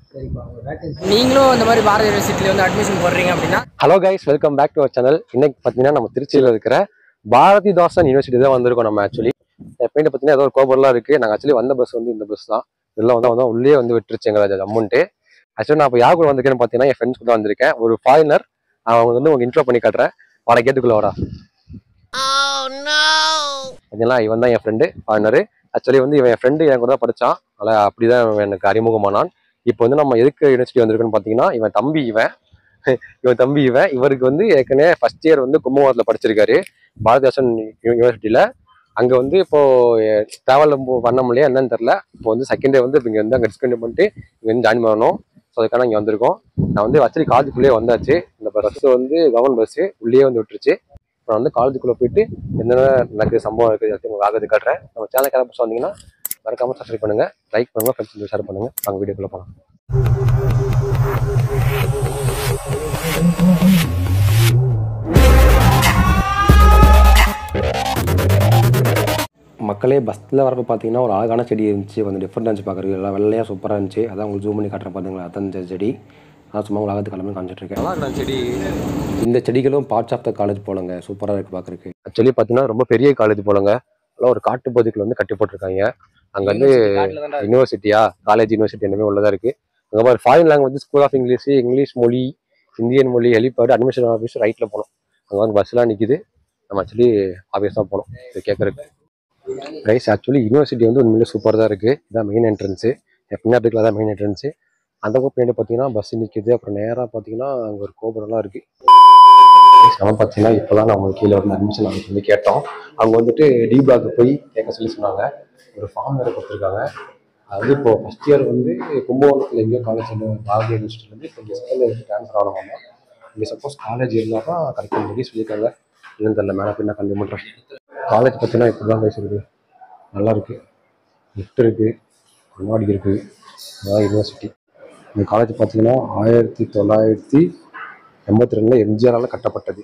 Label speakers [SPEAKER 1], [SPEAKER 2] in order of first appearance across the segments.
[SPEAKER 1] நீங்களும் இந்த மாதிரி பாரத யூனிவர்சிட்டியில் வந்து அட்மிஷன் போடுறீங்க அப்படின்னா
[SPEAKER 2] hello guys welcome back to our channel இன்னைக்கு பார்த்தீங்கன்னா நம்ம திருச்சியில் இருக்கிற பாரதிதாசன் யூனிவர்சிட்டி தான் வந்திருக்கோம் நம்ம ஆக்சுவலி எப்படின்னு பார்த்தீங்கன்னா ஏதோ ஒரு கோபர்லாம் இருக்கு நாங்கள் ஆக்சுவலி வந்த பஸ் வந்து இந்த பஸ் தான் இதெல்லாம் வந்து வந்தால் உள்ளே வந்து விட்டுருச்சு எங்களை அமௌண்ட்டு ஆக்சுவலி நான் இப்போ யார் கூட வந்திருக்கேன்னு பார்த்தீங்கன்னா என் ஃப்ரெண்ட்ஸ் கூட வந்திருக்கேன் ஒரு ஃபாரினர் அவங்க வந்து உங்களுக்கு இன்ட்ரோ பண்ணி காட்டுறேன் வாடா கேட்டுக்குள்ள வாடா பார்த்தீங்களா இவன் தான் என் ஃப்ரெண்டு ஃபாரினரு ஆக்சுவலி வந்து இவன் என் ஃப்ரெண்டு என் கூட தான் படித்தான் அதனால் அப்படி தான் இவன் எனக்கு அறிமுகமானான் இப்போ வந்து நம்ம எதுக்கு யூனிவர்சிட்டி வந்திருக்கோன்னு பார்த்தீங்கன்னா இவன் தம்பி இவன் இவன் தம்பி இவன் இவருக்கு வந்து ஏற்கனவே ஃபர்ஸ்ட் இயர் வந்து கும்பகோணத்தில் படிச்சிருக்காரு பாரதிதாசன் யூனிவர்சிட்டியில் அங்கே வந்து இப்போ ட்ராவல் பண்ண முடியல என்னன்னு தெரில இப்போ வந்து செகண்ட் இயர் வந்து இங்கே வந்து அங்கே டிஸ்கண்டியூ பண்ணிட்டு இங்கே வந்து ஜாயின் பண்ணணும் ஸோ அதுக்காக இங்கே வந்திருக்கோம் நான் வந்து ஆக்சுவலி காலேஜுக்குள்ளேயே வந்தாச்சு இந்த பஸ் வந்து கவர்மெண்ட் பஸ்ஸு உள்ளே வந்து விட்டுருச்சு நான் வந்து காலேஜுக்குள்ளே போயிட்டு என்னென்ன நடக்குது சம்பவம் இருக்குது எல்லாத்தையும் உங்களுக்கு ஆகுது காட்டுறேன் நம்ம சேனல் கிளம்ப வந்தீங்கன்னா மறக்காமல் சப்ஸ்கிரைப் பண்ணுங்கள் லைக் பண்ணுங்கள் ஃப்ரெண்ட்ஸ் ஷேர் பண்ணுங்கள் நாங்கள் வீடியோக்குள்ளே போகலாம் மக்களே பஸ்ஸில் வரப்போ பார்த்தீங்கன்னா ஒரு அழகான செடி இருந்துச்சு கொஞ்சம் டிஃப்ரெண்ட் இருந்துச்சு பார்க்குறது எல்லாம் வெள்ளையாக சூப்பராக இருந்துச்சு அதான் உங்களுக்கு ஜூம் பண்ணி காட்டுறேன் பார்த்தீங்களா அதான் இந்த செடி நான் சும்மா உங்களுக்கு அகத்து கிளம்பி காமிச்சிட்டு இருக்கேன் நல்லா செடி இந்த செடிகளும் பார்ட்ஸ் ஆஃப் த காலேஜ் போலங்க சூப்பராக இருக்குது பார்க்குறதுக்கு ஆக்சுவலி பார்த்தீங்கன்னா ரொம்ப பெரிய காலேஜ் போலங்க நல்லா ஒரு காட்டு பகுதிக்குள்ள வந்து கட்டி போட்டிருக்காங்க அங்கே வந்து யூனிவர்சிட்டியா காலேஜ் யூனிவர்சிட்டி எல்லாமே உள்ளதா இருக்கு அங்கே மாதிரி foreign language school of English English மொழி இந்தியன் மொழி ஹெலிபேட் அட்மிஷன் ஆஃபீஸ் ரைட்டில் போனோம் அங்கே வந்து பஸ்லாம் நிற்கிது நம்ம ஆக்சுவலி ஆஃபீஸ் தான் போனோம் இது கேட்கறதுக்கு ரைஸ் ஆக்சுவலி யூனிவர்சிட்டி வந்து உண்மையிலே சூப்பர் தான் இருக்குது இதான் மெயின் என்ட்ரன்ஸு பின்னாடி இருக்கிற தான் மெயின் என்ட்ரன்ஸு அந்த பக்கம் பின்னாடி பார்த்தீங்கன்னா பஸ் நிற்கிது அப்புறம் நேராக பார்த்தீங்கன்னா அங்கே ஒரு கோபுரம்லாம் இருக்குது நம்ம பார்த்தீங்கன்னா இப்போ தான் நம்ம கீழே வந்து அட்மிஷன் அவங்க சொல்லி கேட்டோம் அவங்க வந்துட்டு டி பிளாக் போய் கேட்க சொல்லி சொன்னாங்க ஒரு ஃபார்ம் வேறு கொடுத்துருக்காங்க அது இப்போ ஃபஸ்ட் இயர் வந்து கும்பகோணத்தில் எங்கேயோ காலேஜ் பாரதிய யூனிவர்சிட்டிலேருந்து இப்போ இங்கே செகண்ட் இயருக்கு ட்ரான்ஸ்ஃபர் ஆனோம்மா இங்கே சப்போஸ் காலேஜ் இருந்தால் தான் கிடைக்கும் சொல்லி சொல்லியிருக்காங்க இல்லைன்னு தெரியல மேலே பின்ன கண்டிப்பாக பண்ணுறேன் காலேஜ் பார்த்தீங்கன்னா இப்படி தான் பேசுறது நல்லா இருக்கு லிஃப்ட் இருக்கு முன்னாடி இருக்கு அதான் யூனிவர்சிட்டி இந்த காலேஜ் பார்த்தீங்கன்னா ஆயிரத்தி தொள்ளாயிரத்தி எண்பத்தி ரெண்டுல எம்ஜிஆரால் கட்டப்பட்டது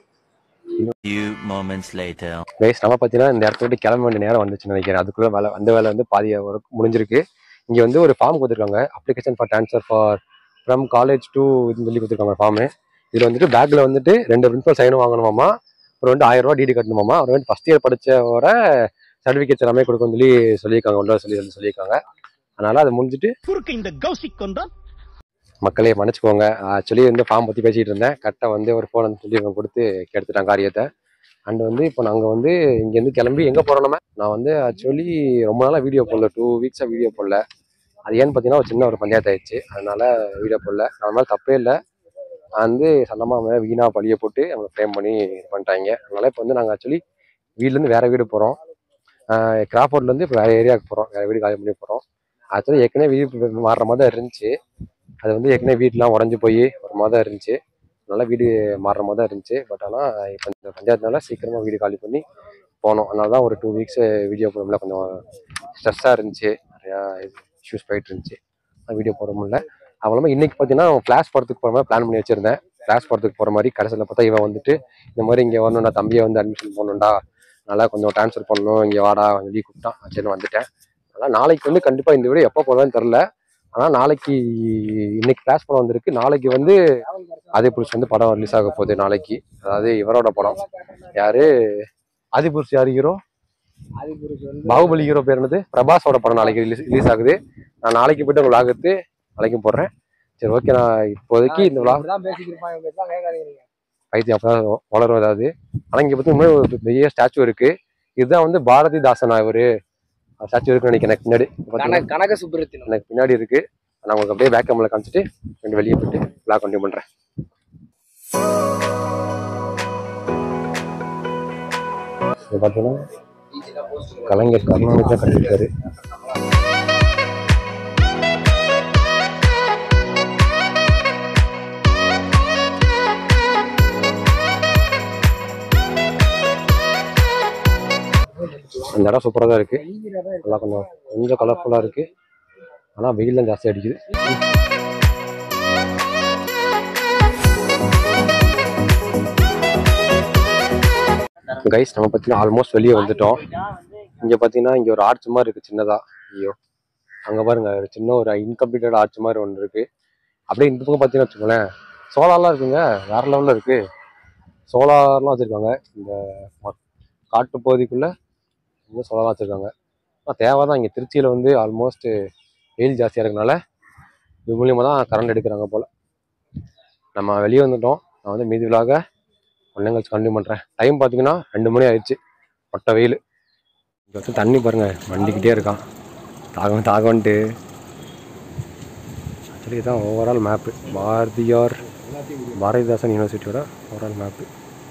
[SPEAKER 3] Few moments later.
[SPEAKER 2] கைஸ் நம்ம பார்த்தீங்கன்னா இந்த இடத்த விட்டு கிளம்ப வேண்டிய நேரம் வந்துச்சுன்னு நினைக்கிறேன் அதுக்குள்ள வேலை அந்த வேலை வந்து பாதி ஒர்க் முடிஞ்சிருக்கு இங்கே வந்து ஒரு ஃபார்ம் கொடுத்துருக்காங்க application for transfer for from college to இதுன்னு சொல்லி கொடுத்துருக்காங்க ஃபார்மு இதில் வந்துட்டு பேக்கில் வந்துட்டு ரெண்டு பிரின்சிபல் சைனும் வாங்கணுமாமா அப்புறம் வந்து ஆயிரம் ரூபா டிடி கட்டணுமாமா அப்புறம் வந்து ஃபஸ்ட் இயர் படித்தவர சர்டிஃபிகேட்ஸ் எல்லாமே கொடுக்கணும்னு சொல்லி சொல்லியிருக்காங்க உள்ள சொல்லி சொல்லி சொல்லியிருக்காங்க அதனால அதை முடிஞ்சுட்டு
[SPEAKER 4] குறுக்கு இந்த கௌசிக் கொண்டான்
[SPEAKER 2] மக்களே மன்னிச்சுக்கோங்க ஆக்சுவலி வந்து ஃபார்ம் பற்றி பேசிகிட்டு இருந்தேன் கரெக்டாக வந்து ஒரு ஃபோன் வந்து சொல்லி இவங்க கொடுத்து கெடுத்துட்டாங்க காரியத்தை அண்ட் வந்து இப்போ நாங்கள் வந்து இங்கேருந்து கிளம்பி எங்கே போகிறோம் நம்ம நான் வந்து ஆக்சுவலி ரொம்ப நாளாக வீடியோ போடல டூ வீக்ஸாக வீடியோ போடல அது ஏன்னு பார்த்தீங்கன்னா ஒரு சின்ன ஒரு பஞ்சாயத்து ஆயிடுச்சு அதனால வீடியோ போடல நான் மேலே தப்பே இல்லை நான் வந்து சன்னமாக மேலே வீணாக பழிய போட்டு அவங்க ஃப்ரேம் பண்ணி இது பண்ணிட்டாங்க அதனால இப்போ வந்து நாங்கள் ஆக்சுவலி வீட்லேருந்து வேறு வீடு போகிறோம் கிராஃபோர்ட்லேருந்து இப்போ வேறு ஏரியாவுக்கு போகிறோம் வேறு வீடு காலி பண்ணி போகிறோம் ஆக்சுவலி ஏற்கனவே வீடு மாறுற மாதிரி தான் இருந்துச்சு அது வந்து ஏற்கனவே வீடெலாம் உடஞ்சி போய் ஒரு மாதிரி தான் இருந்துச்சு அதனால வீடு மாறுற மாதிரி தான் இருந்துச்சு பட் ஆனால் இப்போ இந்த பஞ்சாயத்துனால சீக்கிரமாக வீடு காலி பண்ணி போனோம் அதனால தான் ஒரு டூ வீக்ஸ் வீடியோ போட கொஞ்சம் ஸ்ட்ரெஸ்ஸாக இருந்துச்சு நிறையா இஷ்யூஸ் போயிட்டு இருந்துச்சு வீடியோ போட முடியல அவ்வளோமா இன்னைக்கு பார்த்தீங்கன்னா ஃப்ளாஷ் படத்துக்கு போகிற மாதிரி பிளான் பண்ணி வச்சிருந்தேன் ஃப்ளாஷ் படத்துக்கு போகிற மாதிரி கடைசியில் பார்த்தா இவன் வந்துட்டு இந்த மாதிரி இங்கே வரணும்டா தம்பியை வந்து அட்மிஷன் பண்ணணும்டா நல்லா கொஞ்சம் ட்ரான்ஸ்ஃபர் பண்ணணும் இங்கே வாடா சொல்லி கூப்பிட்டான் சரி வந்துட்டேன் அதனால் நாளைக்கு வந்து கண்டிப்பாக இந்த வீடியோ எப்போ போடுவேன்னு தெரில ஆனால் நாளைக்கு இன்னைக்கு கிளாஸ் படம் வந்திருக்கு நாளைக்கு வந்து ஆதிபுருஷ் வந்து படம் ரிலீஸ் ஆக போகுது நாளைக்கு அதாவது இவரோட படம் யாரு ஆதிபுருஷ் யார் ஹீரோ பாகுபலி ஹீரோ பேர் என்னது பிரபாஸோட படம் நாளைக்கு ரிலீஸ் ரிலீஸ் ஆகுது நான் நாளைக்கு போயிட்டு உங்களுக்கு ஆகுது நாளைக்கும் போடுறேன் சரி ஓகே நான் இப்போதைக்கு இந்த விழா
[SPEAKER 1] தான் பேசிட்டு இருப்பாங்க இவங்க எல்லாம் கேட்காதீங்க
[SPEAKER 2] பைத்தியம் அப்பதான் வளரும் ஏதாவது ஆனால் இங்கே பற்றி முன்னாடி ஒரு பெரிய ஸ்டாச்சு இருக்கு இதுதான் வந்து பாரதிதாசனா இவரு ஸ்டாச்சு இருக்குன்னு நினைக்கிறேன் எனக்கு பின்னாடி பார்த்தீங்கன்னா
[SPEAKER 1] கனக கனக சுப்புரத்தினம்
[SPEAKER 2] எனக்கு பின்னாடி இருக்கு நான் உங்களுக்கு அப்படியே பேக் கேமரா காமிச்சிட்டு ரெண்டு வெளியே போயிட்டு பிளாக் கண்டினியூ பண்றேன் இது பார்த்தீங்கன்னா கலைஞர் கருணாநிதி தான் கட்டியிருக்காரு அந்த இடம் சூப்பராக தான் இருக்கு நல்லா கொஞ்சம் கொஞ்சம் கலர்ஃபுல்லாக இருக்கு ஆனால் வெயில் தான் ஜாஸ்தி அடிக்குது கைஸ் நம்ம பார்த்தீங்கன்னா ஆல்மோஸ்ட் வெளியே வந்துட்டோம் இங்கே பார்த்தீங்கன்னா இங்கே ஒரு ஆர்ச் மாதிரி இருக்குது சின்னதாக ஐயோ அங்கே பாருங்க ஒரு சின்ன ஒரு இன்கம்ப்ளீட்டட் ஆர்ச் மாதிரி ஒன்று இருக்குது அப்படியே இந்த பக்கம் பார்த்தீங்கன்னு வச்சுக்கோங்களேன் சோலார்லாம் இருக்குங்க வேற லெவலில் இருக்கு சோலார்லாம் வச்சுருக்காங்க இந்த ம- காட்டு பகுதிக்குள்ளே இந்த சோலார்லாம் வச்சுருக்காங்க ஆனால் தேவை தான் இங்கே திருச்சியில் வந்து ஆல்மோஸ்ட் வெயில் ஜாஸ்தியாக இருக்கனால இது மூலியமாக தான் கரண்ட் எடுக்கிறாங்க போல் நம்ம வெளியே வந்துட்டோம் நான் வந்து மீதி விழாக ஒன்றே கழிச்சு கண்டினியூ பண்ணுறேன் டைம் பார்த்தீங்கன்னா ரெண்டு மணி ஆயிடுச்சு மொட்டை வெயில் இங்கே வந்து தண்ணி பாருங்க வண்டிக்கிட்டே இருக்கான் தாகம் தாகம்ன்ட்டு ஆக்சுவலி இதுதான் ஓவரால் மேப்பு பாரதியார் பாரதிதாசன் யூனிவர்சிட்டியோட overall map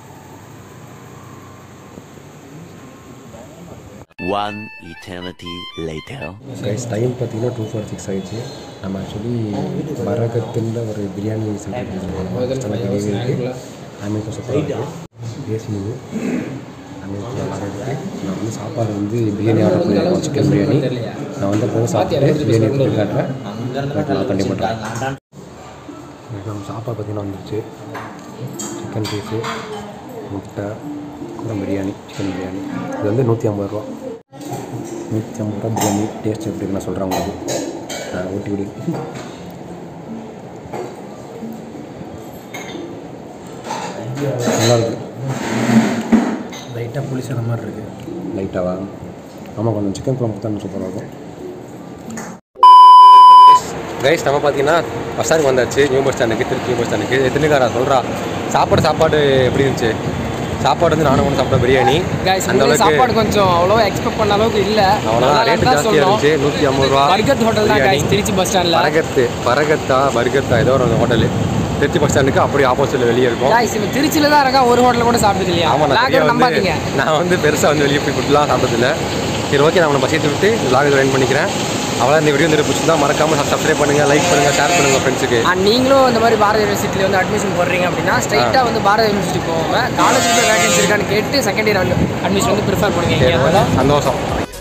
[SPEAKER 3] One eternity later.
[SPEAKER 2] Guys time பார்த்தீங்கன்னா டூ ஃபோர் சிக்ஸ் ஆயிடுச்சு நம்ம ஆக்சுவலி பரகத்தில் ஒரு பிரியாணி செஞ்சு அமேசான் சூப்பராக இருக்குது பேசினது அமேசான் நிறைய இருக்குது நான் வந்து சாப்பாடு வந்து பிரியாணி ஆர்டர் பண்ணியிருக்கோம் சிக்கன் பிரியாணி நான் வந்து அப்போ சாப்பிட்டு பிரியாணி எப்படி காட்டுறேன் அதுக்கு நான் கண்டிப்பாக பண்ணுறேன் நம்ம சாப்பாடு பார்த்தீங்கன்னா வந்துருச்சு சிக்கன் பீஸு முட்டை அப்புறம் பிரியாணி சிக்கன் பிரியாணி இது வந்து நூற்றி ஐம்பது ரூபா நூற்றி ஐம்பது ரூபா பிரியாணி டேஸ்ட் எப்படி இருக்குன்னு நான் சொல்கிறேன் உங்களுக்கு நான் ஊட்டி விடி நல்லா இருக்கு
[SPEAKER 1] லைட்டாக புளிச்சன மாதிரி இருக்கு
[SPEAKER 2] லைட்டாவா ஆமாம் கொஞ்சம் சிக்கன் குழம்பு தான் சூப்பராக இருக்கும் கைஸ் நம்ம பார்த்தீங்கன்னா பஸ் ஸ்டாண்டுக்கு வந்தாச்சு நியூ பஸ் ஸ்டாண்டுக்கு திருச்சி நியூ பஸ் ஸ்டாண்டுக்கு எத்தனைக்காரா சொல்கிறா சாப்பாடு சாப்பாடு எப்படி இருந்துச்சு சாப்பாடு வந்து நானும் ஒன்று சாப்பிட்டேன் பிரியாணி
[SPEAKER 1] கைஸ்
[SPEAKER 2] அந்த அளவுக்கு
[SPEAKER 1] சாப்பாடு கொஞ்சம் அவ்வளோவா எக்ஸ்பெக்ட் பண்ண அளவுக்கு இல்லை
[SPEAKER 2] அவ்வளோதான் ரேட்டு ஜாஸ்தியாக இருந்துச்சு நூற்றி ஐம்பது ரூபா
[SPEAKER 1] பர்கத் ஹோட்டல் தான்
[SPEAKER 2] பிரியாணி.
[SPEAKER 1] கைஸ் திருச்சி பஸ் ஸ்டாண்டில்
[SPEAKER 2] பரகத்து பரகத்தா பர்கத்தா ஏதோ ஒரு ஹோட்டலு திருச்சி பஸ் ஸ்டாண்டுக்கு அப்படியே ஆப்போசிட்டில் வெளியே இருக்கும்
[SPEAKER 1] கைஸ் இவன் திருச்சியில தான் இருக்கா ஒரு ஹோட்டல் கூட சாப்பிட்டது இல்லையா
[SPEAKER 2] ஆமாம் நான்
[SPEAKER 1] லாகர்
[SPEAKER 2] சரியா வந்து
[SPEAKER 1] நம்பாதீங்க
[SPEAKER 2] நான் வந்து பெருசாக வந்து வெளியே போய் ஃபுட்லாம் சாப்பிட்டதில்ல சரி ஓகே நான் உங்களை பசிட்டு விட்டு லாக் ஜாயின் பண்ணிக்கிறேன் அவ்வளோ இந்த வீடியோ வந்து பிடிச்சிருந்தா மறக்காம சப்ஸ்கிரைப் பண்ணுங்க லைக் பண்ணுங்க ஷேர் பண்ணுங்க ஃப்ரெண்ட்ஸுக்கு
[SPEAKER 1] அண்ட் நீங்களும் இந்த மாதிரி பாரத யூனிவர்சிட்டியில் வந்து அட்மிஷன் போடுறீங்க அப்படின்னா ஸ்ட்ரைட்டாக வந்து பாரத யூனிவர்சிட்டி போவாங்க காலேஜில் வேகன்சி இருக்கான்னு கேட்டு செகண்ட் இயர் வந்து அட்மிஷன் வந்து ப்ரிஃபர் பண்ணுவீங்க
[SPEAKER 2] சந்தோஷம்